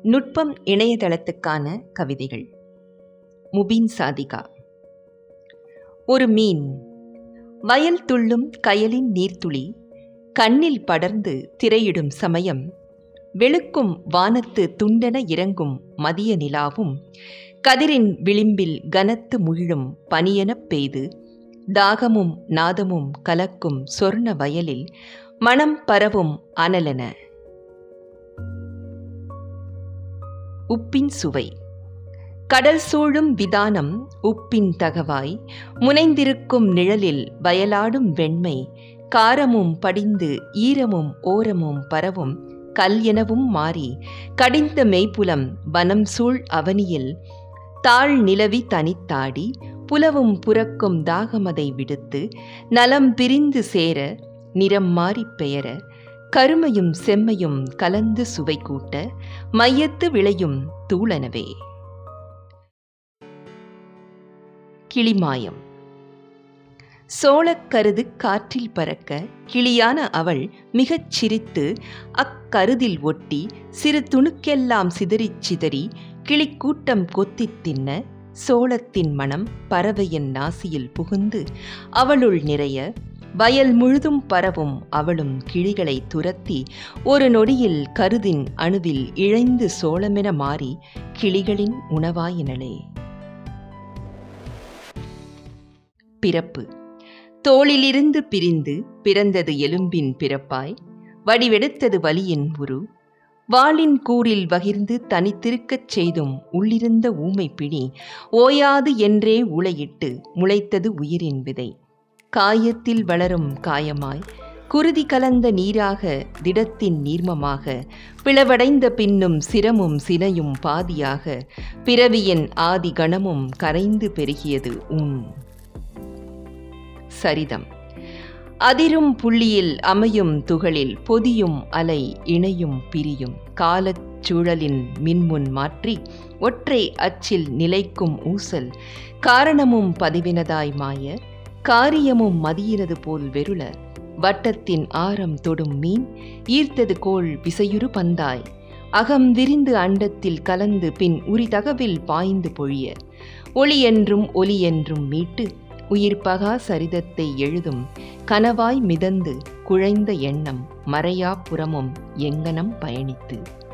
நுட்பம் இணையதளத்துக்கான கவிதைகள் முபீன் சாதிகா ஒரு மீன் வயல் துள்ளும் கயலின் நீர்த்துளி கண்ணில் படர்ந்து திரையிடும் சமயம் வெளுக்கும் வானத்து துண்டென இறங்கும் மதிய நிலாவும் கதிரின் விளிம்பில் கனத்து முழும் பனியெனப் பெய்து தாகமும் நாதமும் கலக்கும் சொர்ண வயலில் மனம் பரவும் அனலென உப்பின் சுவை கடல் சூழும் விதானம் உப்பின் தகவாய் முனைந்திருக்கும் நிழலில் வயலாடும் வெண்மை காரமும் படிந்து ஈரமும் ஓரமும் பரவும் கல் எனவும் மாறி கடிந்த மெய்ப்புலம் வனம் சூழ் அவனியில் தாழ் நிலவி தனித்தாடி புலவும் புறக்கும் தாகமதை விடுத்து நலம் பிரிந்து சேர நிறம் மாறிப் பெயர கருமையும் செம்மையும் கலந்து சுவை கூட்ட மையத்து விளையும் தூளனவே கிளிமாயம் சோளக்கருது காற்றில் பறக்க கிளியான அவள் மிகச் சிரித்து அக்கருதில் ஒட்டி சிறு துணுக்கெல்லாம் சிதறிச் சிதறி கிளிக்கூட்டம் கொத்தித் தின்ன சோளத்தின் மனம் பறவையின் நாசியில் புகுந்து அவளுள் நிறைய வயல் முழுதும் பரவும் அவளும் கிளிகளை துரத்தி ஒரு நொடியில் கருதின் அணுவில் இழைந்து சோளமென மாறி கிளிகளின் உணவாயினளே பிறப்பு தோளிலிருந்து பிரிந்து பிறந்தது எலும்பின் பிறப்பாய் வடிவெடுத்தது வலியின் உரு வாளின் கூறில் வகிர்ந்து தனித்திருக்கச் செய்தும் உள்ளிருந்த ஊமை பிணி ஓயாது என்றே உளையிட்டு முளைத்தது உயிரின் விதை காயத்தில் வளரும் காயமாய் குருதி கலந்த நீராக திடத்தின் நீர்மமாக பிளவடைந்த பின்னும் சிரமும் சினையும் பாதியாக பிறவியின் ஆதி கணமும் கரைந்து பெருகியது உன் சரிதம் அதிரும் புள்ளியில் அமையும் துகளில் பொதியும் அலை இணையும் பிரியும் காலச் சூழலின் மின்முன் மாற்றி ஒற்றை அச்சில் நிலைக்கும் ஊசல் காரணமும் பதிவினதாய் மாய காரியமும் மதியினது போல் வெருள வட்டத்தின் ஆரம் தொடும் மீன் ஈர்த்தது கோள் விசையுறு பந்தாய் அகம் விரிந்து அண்டத்தில் கலந்து பின் உரிதகவில் பாய்ந்து பொழிய ஒளி என்றும் ஒலி என்றும் மீட்டு உயிர்பகா சரிதத்தை எழுதும் கனவாய் மிதந்து குழைந்த எண்ணம் மறையா புறமும் எங்கனம் பயணித்து